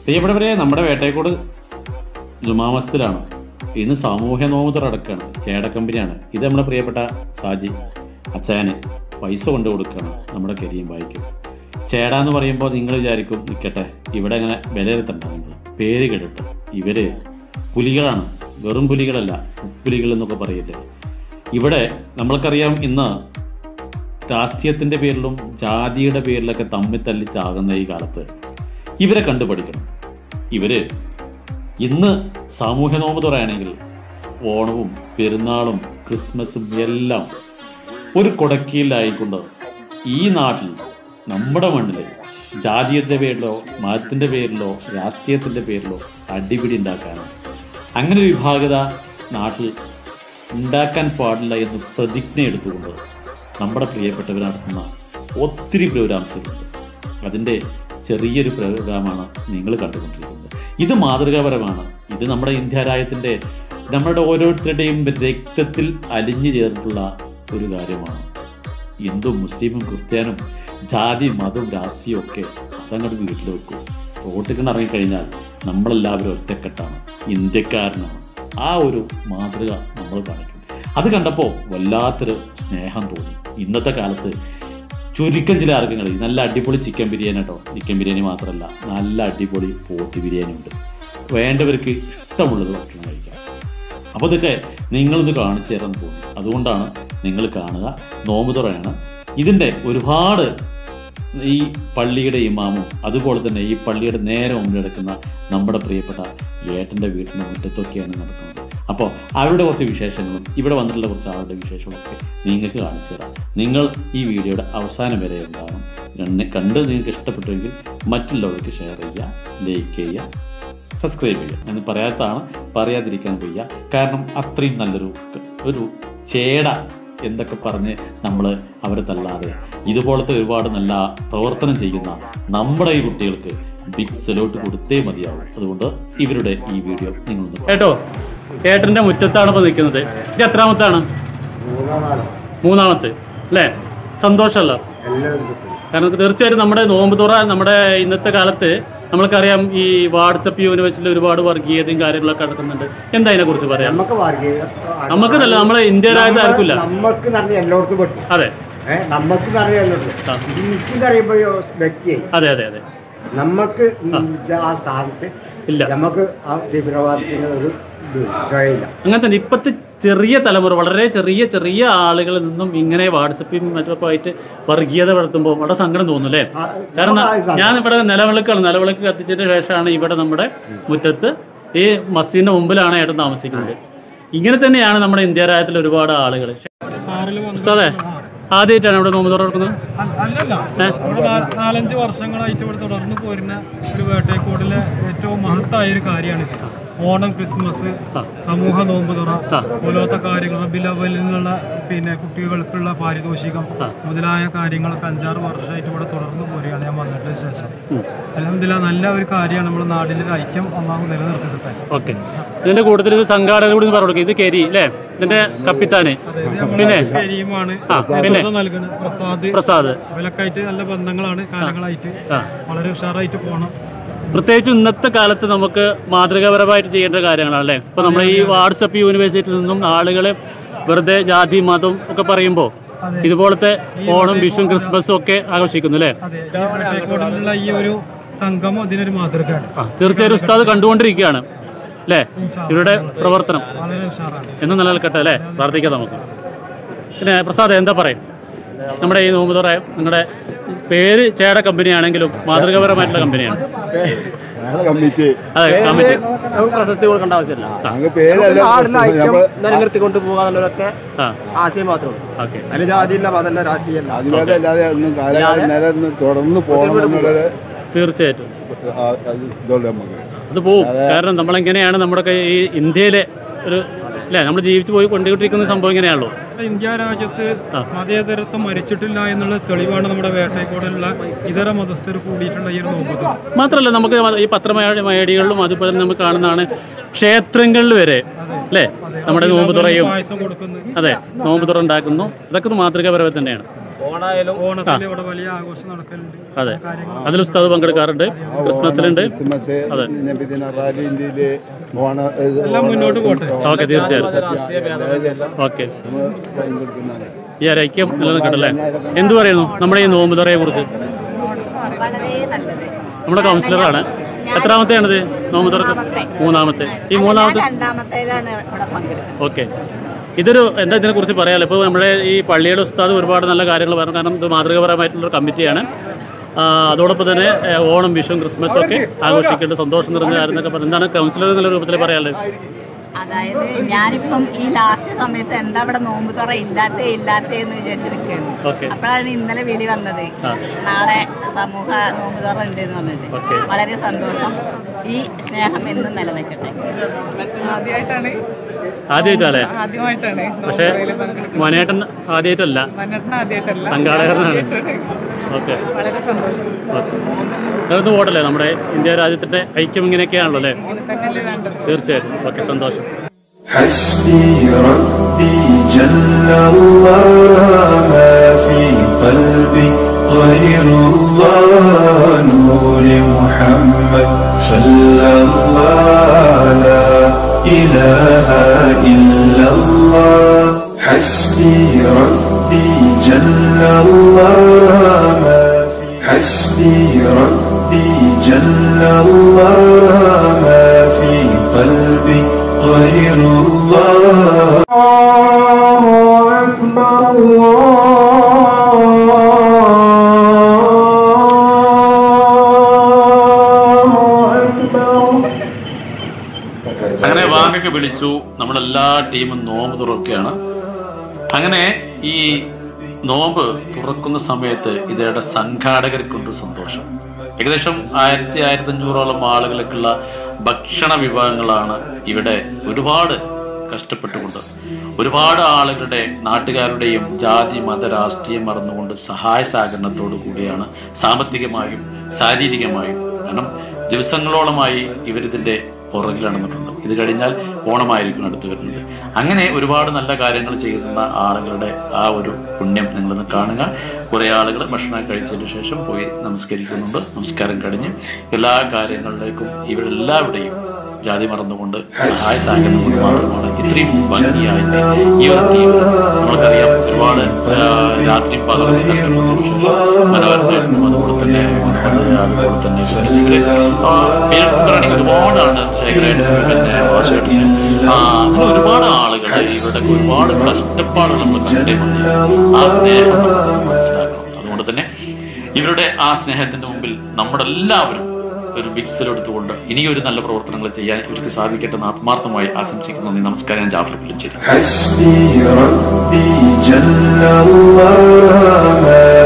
പ്രിയപ്പെട്ടവരെ നമ്മുടെ വേട്ടയക്കോട് ജുമാമസ്തിലാണ് ഇന്ന് സാമൂഹ്യ നോമുതർ അടക്കാണ് ചേട കമ്പനിയാണ് ഇത് നമ്മുടെ പ്രിയപ്പെട്ട സാജി അച്ചായന് പൈസ കൊണ്ട് കൊടുക്കുകയാണ് നമ്മുടെ കരിയും വായിക്കും ചേട എന്ന് പറയുമ്പോൾ നിങ്ങൾ വിചാരിക്കും നിൽക്കട്ടെ ഇവിടെ അങ്ങനെ വിലയിരുത്തണ്ട നിങ്ങൾ പേര് കേട്ടിട്ട് ഇവര് പുലികളാണ് വെറും പുലികളല്ല പുലികൾ എന്നൊക്കെ പറയില്ലേ ഇവിടെ നമ്മൾക്കറിയാം ഇന്ന് രാഷ്ട്രീയത്തിൻ്റെ പേരിലും ജാതിയുടെ പേരിലൊക്കെ തമ്മിൽ തല്ലി ചാകുന്ന ഈ കാലത്ത് ഇവരെ കണ്ടുപഠിക്കണം ഇവര് ഇന്ന് സാമൂഹ്യ നോമ്പ് തുറയാണെങ്കിൽ ഓണവും പെരുന്നാളും ക്രിസ്മസും എല്ലാം ഒരു കൊടക്കിയിലായിക്കൊണ്ട് ഈ നാട്ടിൽ നമ്മുടെ മണ്ണിൽ ജാതീയത്തിൻ്റെ പേരിലോ മതത്തിൻ്റെ പേരിലോ രാഷ്ട്രീയത്തിൻ്റെ പേരിലോ അടിപിടി ഉണ്ടാക്കാനോ അങ്ങനെ ഒരു വിഭാഗത നാട്ടിൽ ഉണ്ടാക്കാൻ പാടില്ല എന്ന് പ്രതിജ്ഞ എടുത്തുകൊണ്ട് നമ്മുടെ പ്രിയപ്പെട്ടവർ നടത്തുന്ന ഒത്തിരി പ്രോഗ്രാംസുകളുണ്ട് അതിൻ്റെ ചെറിയൊരു പ്രോഗ്രാമാണ് നിങ്ങൾ കണ്ടുകൊണ്ടിരിക്കുന്നത് ഇത് മാതൃകാപരമാണ് ഇത് നമ്മുടെ ഇന്ത്യ രാജ്യത്തിൻ്റെ നമ്മുടെ ഓരോരുത്തരുടെയും രക്തത്തിൽ അലിഞ്ഞു ചേർന്നിട്ടുള്ള ഒരു കാര്യമാണ് ഹിന്ദുവും മുസ്ലിമും ക്രിസ്ത്യാനും ജാതി മതവും രാഷ്ട്രീയവും ഒക്കെ അതങ്ങോട്ട് വീട്ടിൽ വെക്കും റോട്ടിൽ ഇറങ്ങിക്കഴിഞ്ഞാൽ നമ്മളെല്ലാവരും ഒറ്റക്കെട്ടാണ് ഇന്ത്യക്കാരനാണ് ആ ഒരു മാതൃക നമ്മൾ കാണിക്കും അത് കണ്ടപ്പോൾ വല്ലാത്തൊരു സ്നേഹം തോന്നി ഇന്നത്തെ കാലത്ത് ചുരുക്കം ചില ആർക്കങ്ങളിൽ നല്ല അടിപൊളി ചിക്കൻ ബിരിയാണി കേട്ടോ ചിക്കൻ ബിരിയാണി മാത്രമല്ല നല്ല അടിപൊളി പോത്ത് ബിരിയാണി ഉണ്ട് വേണ്ടവർക്ക് ഇഷ്ടമുള്ളത് ഭക്ഷണം കഴിക്കാം അപ്പോൾ ഇതൊക്കെ നിങ്ങളിത് കാണിച്ചു തരാൻ തോന്നി അതുകൊണ്ടാണ് നിങ്ങൾ കാണുക നോമ്പ് തുറയാണ് ഇതിൻ്റെ ഒരുപാട് ഈ പള്ളിയുടെ ഇമാമും അതുപോലെ തന്നെ ഈ പള്ളിയുടെ നേരെ മുമ്പിൽ കിടക്കുന്ന നമ്മുടെ പ്രിയപ്പെട്ട ഏട്ടൻ്റെ വീട്ടിൻ്റെ മുറ്റത്തൊക്കെയാണ് നടക്കുന്നത് അപ്പോൾ അവരുടെ കുറച്ച് വിശേഷങ്ങളും ഇവിടെ വന്നിട്ടുള്ള കുറച്ച് ആളുടെ വിശേഷങ്ങളൊക്കെ നിങ്ങൾക്ക് കാണിച്ചു തരാം നിങ്ങൾ ഈ വീഡിയോയുടെ അവസാനം വരെ ഉണ്ടാകും രണ്ട് കണ്ട് നിങ്ങൾക്ക് ഇഷ്ടപ്പെട്ടുവെങ്കിൽ മറ്റുള്ളവർക്ക് ഷെയർ ചെയ്യുക ലൈക്ക് ചെയ്യുക സബ്സ്ക്രൈബ് ചെയ്യുക എന്ന് പറയാത്തതാണ് പറയാതിരിക്കാൻ വയ്യ കാരണം അത്രയും നല്ലൊരു ഒരു ചേട എന്തൊക്കെ പറഞ്ഞ് നമ്മൾ അവരെ തള്ളാതെ ഇതുപോലത്തെ ഒരുപാട് നല്ല പ്രവർത്തനം ചെയ്യുന്ന നമ്മുടെ ഈ കുട്ടികൾക്ക് ബിഗ് സലോട്ട് കൊടുത്തേ മതിയാവും അതുകൊണ്ട് ഇവരുടെ ഈ വീഡിയോ നിങ്ങളൊന്ന് ഏട്ടോ ഏട്ടന്റെ മുറ്റത്താണ് ഇപ്പൊ നിൽക്കുന്നത് ഇത് എത്രാമത്താണ് മൂന്നോ നാലോ മൂന്നാമത്തെ അല്ലേ സന്തോഷമല്ലോ എല്ലാം കിട്ടും കാരണം തീർച്ചയായിട്ടും നമ്മുടെ നോമ്പ് തുറ നമ്മുടെ ഇന്നത്തെ കാലത്ത് നമ്മൾക്കറിയാം ഈ വാട്സപ്പ് യൂണിവേഴ്സിറ്റിയിൽ ഒരുപാട് വർഗീയതയും കാര്യങ്ങളൊക്കെ നടക്കുന്നുണ്ട് എന്താ അതിനെ കുറിച്ച് പറയാം നമുക്ക് വർഗീയ നമുക്കതല്ല നമ്മളെ ഇന്ത്യ രാജ്യത്ത് ആർക്കില്ല നമ്മൾക്ക് നിറഞ്ഞ എല്ലായിടത്തും പെട്ടു അതെ ഏഹ് നമുക്ക് നിറഞ്ഞ എല്ലായിടത്തും ആ. എനിക്ക് നിറയുമ്പോ വ്യക്തിയായി അതെ അതെ അതെ നമുക്ക് ആ സ്ഥാനത്ത് ഇല്ല നമുക്ക് ആ തീവ്രവാദത്തിന് ഒരു ഇത് ചുഴയില്ല അങ്ങനെ തന്നെ ഇപ്പോഴത്തെ ചെറിയ തലമുറ വളരെ ചെറിയ ചെറിയ ആളുകളിൽ നിന്നും ഇങ്ങനെ വാട്സപ്പിൽ മറ്റൊക്കെ ആയിട്ട് വർഗീയത വളർത്തുമ്പോൾ വളരെ സങ്കടം തോന്നും അല്ലേ ആ, കാരണം നമുക്ക് ആ സങ്കടം. ഞാൻ ഇവിടെ നിലവിളക്കാണ് നിലവിളക്ക് കത്തിച്ചതിന് ശേഷമാണ് ഇവിടെ നമ്മുടെ മുറ്റത്ത് ഈ മസ്ജിദിന്റെ മുമ്പിലാണ് ഏട്ടൻ താമസിക്കുന്നത് ഇങ്ങനെ തന്നെയാണ് നമ്മുടെ ഇന്ത്യ രാജ്യത്തിൽ ഒരുപാട് ആളുകൾ ഉസ്താദേ ആദ്യമായിട്ടാണ് ഇവിടെ നോമ്പ് തുറക്കുന്നത് അല്ല- അല്ലല്ല ഇവിടെ നാ- നാലഞ്ച് വർഷങ്ങളായിട്ട് ഇവിടെ തുടർന്ന് പോരുന്ന ഒരു വേട്ടയക്കോടിലെ ഏറ്റവും മഹത്തായ ഒരു കാര്യമാണ് ഇത്. ഓണം ക്രിസ്മസ് സമൂഹ നോമ്പ് തുറ പോലത്തെ കാര്യങ്ങൾ റബിലവലിൽ നിന്നുള്ള പിന്നെ കുട്ടികൾക്കുള്ള പാരിതോഷികം മുതലായ കാര്യങ്ങളൊക്കെ അഞ്ചാറ് വർഷമായിട്ട് ഇവിടെ തുടർന്ന് പോരുകയാണ് ഞാൻ വന്നതിന് ശേഷം അലഹമില്ല നല്ല ഒരു കാര്യമാണ് നമ്മുടെ നാടിൻ്റെ ഒരു ഐക്യം ഒന്നാമത് നിലനിർത്തിയിട്ട് ഓക്കെ ഇതിന്റെ കൂട്ടത്തിൽ ഇത് സംഘാടകർ കൂടി പറഞ്ഞു കൊടുക്കും ഇത് കെരി അല്ലേ ഇതിന്റെ കപ്പിത്താന് പിന്നെ കരിയുമാണ് ആ, പിന്നെ? നേതൃത്വം നൽകുന്നത് പ്രസാദ് പ്രസാദ് ഇവരൊക്കെ ആയിട്ട് നല്ല ബന്ധങ്ങളാണ് കാലങ്ങളായിട്ട് ആ വളരെ ഉഷാറായിട്ട് പോകണം പ്രത്യേകിച്ച് ഇന്നത്തെ കാലത്ത് നമുക്ക് മാതൃകാപരമായിട്ട് ചെയ്യേണ്ട കാര്യങ്ങളാണ് അല്ലേ ഇപ്പൊ നമ്മൾ ഈ വാട്സപ്പ് യൂണിവേഴ്സിറ്റിയിൽ നിന്നും ആളുകൾ വെറുതെ ജാതി മതം ഒക്കെ പറയുമ്പോൾ ഇതുപോലത്തെ ഓണം വിഷു ക്രിസ്മസും ഒക്കെ ആഘോഷിക്കുന്നു അല്ലേ അതെ ഈ വേട്ടയക്കോടിലുള്ള ഈ ഒരു സംഗമം ഇതിനൊരു മാതൃകയാണ് ആ തീർച്ചയായും ഉസ്താദ് കണ്ടുകൊണ്ടിരിക്കുകയാണ് അല്ലേ ഇവരുടെ പ്രവർത്തനം വളരെ ഉഷാറാണ് എന്നും നിലനിൽക്കട്ടെ അല്ലേ പ്രാർത്ഥിക്കാം നമുക്ക് പിന്നെ പ്രസാദ് എന്താ പറയും നമ്മുടെ ഈ നോമ്പ് തുറ നിങ്ങളുടെ പേര് ചേട കമ്പനിയാണെങ്കിലും മാതൃകാപരമായിട്ടുള്ള കമ്പനിയാണ് കമ്മിറ്റി അതെ കമ്പനി നമുക്ക് പ്രശസ്തി കൊടുക്കേണ്ട ആവശ്യമില്ല അങ്ങ് പേരല്ല നാടിന്റെ ഐക്യം നിലനിർത്തിക്കൊണ്ട് പോകാന്നുള്ളതൊക്കെ ആ ആശയം മാത്രമേ ഉള്ളൂ ഓക്കെ അതിന് ജാതിയില്ല മതല്ല രാഷ്ട്രീയമല്ല അതുപോലെ അല്ലാതെ ഒന്നും കാലകാലം നിലനിന്ന് തുടർന്ന് പോകണം എന്നുള്ളത് തീർച്ചയായിട്ടും ആ, അത് ഇതുള്ളൂ നമുക്ക് അത് പോവും കാരണം നമ്മളെങ്ങനെയാണ് നമ്മുടെ കൈ- ഈ ഇന്ത്യയിലെ ഒരു അല്ലേ നമ്മൾ ജീവിച്ചു പോയി കൊണ്ടുകൊണ്ടിരിക്കുന്ന സംഭവം ഇങ്ങനെയാണല്ലോ ഇന്ത്യ രാജ്യത്ത് മതേതരത്വം മരിച്ചിട്ടില്ല എന്നുള്ള തെളിവാണ് നമ്മുടെ വേട്ടയക്കോടിലുള്ള ഇതര മതസ്ഥർ കൂടിയിട്ടുള്ള ഈ ഒരു നോമ്പ് മാത്രമല്ല നമുക്ക് ഈ പത്രമേടികളിലും അതുപോലെ തന്നെ നമുക്ക് കാണുന്നതാണ് ക്ഷേത്രങ്ങളിൽ വരെ അല്ലേ നമ്മുടെ നോമ്പ് തുറയും പായസം കൊടുക്കുന്നു അതെ നോമ്പ് തുറ ഉണ്ടാക്കുന്നു അതൊക്കെ ഒരു മാതൃകാപരമായി തന്നെയാണ് ഓണായാലും ഓണത്തിൽ ഇവിടെ വലിയ ആഘോഷം നടക്കലുണ്ട് അതെ അതിൽ ഉസ്താദ് പങ്കെടുക്കാറുണ്ട് ക്രിസ്മസിലുണ്ട് ക്രിസ്മസ് അതെ. നബിദിന റാലി ഇന്ത്യയില് ഓണ എല്ലാം മുന്നോട്ട് പോട്ടെ ഓക്കെ തീർച്ചയായും ഓക്കെ നമ്മൾ പങ്കെടുക്കുന്നതാണ് ഈ ഒരു ഐക്യം നിലനിൽക്കട്ടല്ലേ എന്തു പറയുന്നു നമ്മുടെ ഈ നോമ്പ് തുറയെ കുറിച്ച് വളരെ നല്ലത് നമ്മുടെ കൗൺസിലറാണ് എത്രാമത്തെയാണിത് നോമ്പ് തുറക്ക് മൂന്നാമത്തെ ഈ മൂന്നാമത്തെ രണ്ടാമത്തേലാണ് ഇവിടെ പങ്കെടുക്കുന്നത് ഓക്കെ ഇതൊരു എന്താ ഇതിനെക്കുറിച്ച് പറയാമല്ലോ ഇപ്പോൾ നമ്മുടെ ഈ പള്ളിയുടെ ഉസ്താദ് ഒരുപാട് നല്ല കാര്യങ്ങൾ പറഞ്ഞു കാരണം ഇത് മാതൃകാപരമായിട്ടുള്ളൊരു കമ്മിറ്റിയാണ് ആ, അതോടൊപ്പം തന്നെ ഏ, ഓണം വിഷു ക്രിസ്മസ് ഒക്കെ ആഘോഷിക്കേണ്ട സന്തോഷം നിറഞ്ഞ കാര്യം എന്നൊക്കെ പറഞ്ഞു എന്താണ് കൗൺസിലർ എന്നുള്ള രൂപത്തിൽ പറയാനുള്ളത് അതായത് ഞാനിപ്പം ഈ ലാസ്റ്റ് സമയത്ത് എന്താ ഇവിടെ നോമ്പ് തുറ ഇല്ലാത്തേ ഇല്ലാത്തേ എന്ന് വിചാരിച്ചിരിക്കുകയാണ് ഓക്കെ അപ്പോഴാണ് ഇന്നലെ വിളി വന്നത് നാളെ സമൂഹ നോമ്പ് തുറ ഉണ്ട് എന്ന് പറഞ്ഞത് ഓക്കെ. വളരെ സന്തോഷം ഈ സ്നേഹം എന്നും നിലനിൽക്കട്ടെ ആദ്യമായിട്ടാണ് ആദ്യമായിട്ടല്ലേ ആദ്യമായിട്ടാണ് പക്ഷേ മനേട്ടൻ ആദ്യമായിട്ടല്ല മന്നട്ടിന് ആദ്യമായിട്ടല്ല സംഘാടകനാണ് ഓക്കെ വളരെ സന്തോഷം നിങ്ങളത് ഓടല്ലേ നമ്മുടെ ഇന്ത്യ രാജ്യത്തിൻ്റെ ഐക്യം ഇങ്ങനെയൊക്കെയാണല്ലോ അല്ലേ ഇത് തന്നെയല്ലേ വേണ്ടത് തീർച്ചയായും ഓക്കെ സന്തോഷം حسبي ربي جل الله ما في قلبي غير الله نور محمد صلى الله لا إله إلا الله حسبي ربي جل الله ما في حسبي ربي جل الله ما في قلبي غير الله അങ്ങനെ വാങ്ങൊക്കെ വിളിച്ചു നമ്മളെല്ലാ ടീമും നോമ്പ് തുറക്കുകയാണ് അങ്ങനെ ഈ നോമ്പ് തുറക്കുന്ന സമയത്ത് ഇതയുടെ സംഘാടകർക്കുണ്ട് സന്തോഷം ഏകദേശം ആയിരത്തി ആയിരത്തി അഞ്ഞൂറോളം ആളുകൾക്കുള്ള ഭക്ഷണ വിഭവങ്ങളാണ് ഇവിടെ ഒരുപാട് കഷ്ടപ്പെട്ടുകൊണ്ട് ഒരുപാട് ആളുകളുടെ നാട്ടുകാരുടെയും ജാതി മത രാഷ്ട്രീയം മറന്നുകൊണ്ട് സഹായ സഹകരണത്തോടു കൂടിയാണ് സാമ്പത്തികമായും ശാരീരികമായും കാരണം ദിവസങ്ങളോളമായി ഇവരിതിൻ്റെ പുറകിൽ നടന്നിട്ടുണ്ട് ഇത് കഴിഞ്ഞാൽ ഓണമായിരിക്കും അടുത്ത് വരുന്നത് അങ്ങനെ ഒരുപാട് നല്ല കാര്യങ്ങൾ ചെയ്യുന്ന ആളുകളുടെ ആ ഒരു പുണ്യം നിങ്ങളൊന്ന് കാണുക കുറേ ആളുകൾ ഭക്ഷണം കഴിച്ചതിന് ശേഷം പോയി നമസ്കരിക്കുന്നുണ്ട് നമസ്കാരം കഴിഞ്ഞ് എല്ലാ കാര്യങ്ങളിലേക്കും ഇവരെല്ലാവരുടെയും ജാതി മറന്നുകൊണ്ട് സഹായ സഹകരണം കൊണ്ട് മാത്രമാണ് ഇത്രയും ഭംഗിയായിട്ട് ഈ ഒരു ടീം നമ്മൾക്കറിയാം ഒരുപാട് ആ, രാത്രി പകലും കഷ്ടപ്പെട്ടതിന് ശേഷം മനോഹരമായിട്ടും അതുപോലെ തന്നെ അത് അതുപോലെ തന്നെ ഇവര് ആ, പേരെടുക്കുകയാണെങ്കിൽ ഒരുപാടാണ് ശേഖരൻ പിന്നെ വാസുവേട്ടന് ആ അങ്ങനെ ഒരുപാട് ആളുകൾ ഇവരുടെ ഒരുപാട് കഷ്ടപ്പാടുകൾ നമ്മൾ കണ്ടേ മതിയാകും. ആ സ്നേഹം നമ്മൾ മനസ്സിലാക്കണം അതുകൊണ്ട് തന്നെ ഇവരുടെ ആ സ്നേഹത്തിന്റെ മുമ്പിൽ നമ്മളെല്ലാവരും ഒരു ബിഗ് എടുത്തുകൊണ്ട് ഇനിയൊരു നല്ല പ്രവർത്തനങ്ങൾ ചെയ്യാൻ ഇവർക്ക് സാധിക്കട്ടെ എന്ന് ആത്മാർത്ഥമായി ആശംസിക്കുന്നു നന്ദി നമസ്കാരം ഞാൻ ജാഫർ പുലിച്ചേരി حسبي ربي جل الله ما